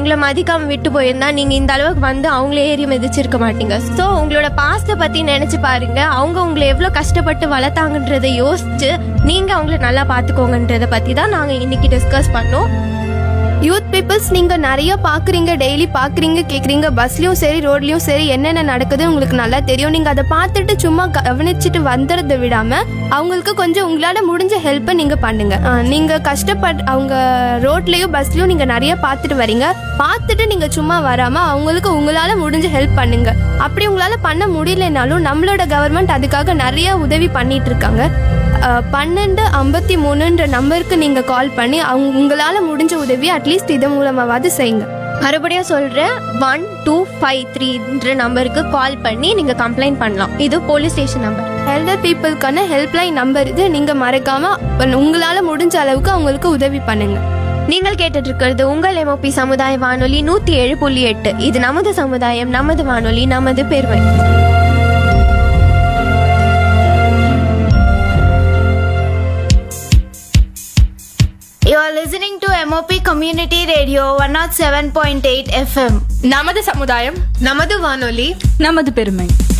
உங்களை மதிக்காம விட்டு போயிருந்தா நீங்க இந்த அளவுக்கு வந்து அவங்கள ஏறி மிதிச்சிருக்க மாட்டீங்க ஸோ உங்களோட பாஸ்ட்டை பத்தி நினைச்சு பாருங்க அவங்க உங்களை எவ்வளவு கஷ்டப்பட்டு வளர்த்தாங்கன்றதை யோசிச்சு நீங்க அவங்கள நல்லா பாத்துக்கோங்கன்றத பத்தி தான் நாங்க இன்னைக்கு டிஸ்கஸ் பண்ணோம் யூத் பீப்புள்ஸ் நீங்க நிறைய பாக்குறீங்க டெய்லி பாக்குறீங்க கேக்குறீங்க பஸ்லயும் சரி ரோட்லயும் சரி என்னென்ன நடக்குதுன்னு உங்களுக்கு நல்லா தெரியும் நீங்க அதை பார்த்துட்டு சும்மா கவனிச்சுட்டு வந்துறதை விடாம அவங்களுக்கு கொஞ்சம் உங்களால முடிஞ்ச ஹெல்ப்பை நீங்க பண்ணுங்க ஆஹ், நீங்க கஷ்டப்பட் அவங்க ரோட்லயும் பஸ்லயும் நீங்க நிறைய பார்த்துட்டு வரீங்க பார்த்துட்டு நீங்க சும்மா வராம அவங்களுக்கு உங்களால முடிஞ்ச ஹெல்ப் பண்ணுங்க அப்படி உங்களால பண்ண முடியலனாலும் நம்மளோட கவர்மெண்ட் அதுக்காக நிறைய உதவி பண்ணிட்டு இருக்காங்க அஹ், பன்னெண்டு ஐம்பத்தி மூணுன்ற நம்பருக்கு நீங்க கால் பண்ணி அவங்க உங்களால முடிஞ்ச உதவி அட்லீஸ்ட் இது மூலமாவது செய்யுங்க மறுபடியும் சொல்றேன் ஒன் டூ ஃபைவ் த்ரீன்ற நம்பருக்கு கால் பண்ணி நீங்க கம்ப்ளைண்ட் பண்ணலாம் இது போலீஸ் ஸ்டேஷன் நம்பர் எல்டர் பீப்புளுக்கான ஹெல்ப்லைன் நம்பர் இது நீங்க மறக்காம உங்களால முடிஞ்ச அளவுக்கு அவங்களுக்கு உதவி பண்ணுங்க நீங்கள் கேட்டுட்டு இருக்கிறது உங்கள் எம்ஓபி சமுதாய வானொலி நூத்தி ஏழு புள்ளி எட்டு இது நமது சமுதாயம் நமது வானொலி நமது பெருமை You are listening to MOP Community Radio 107.8 FM. நமது சமுதாயம் நமது வானொலி நமது பெருமை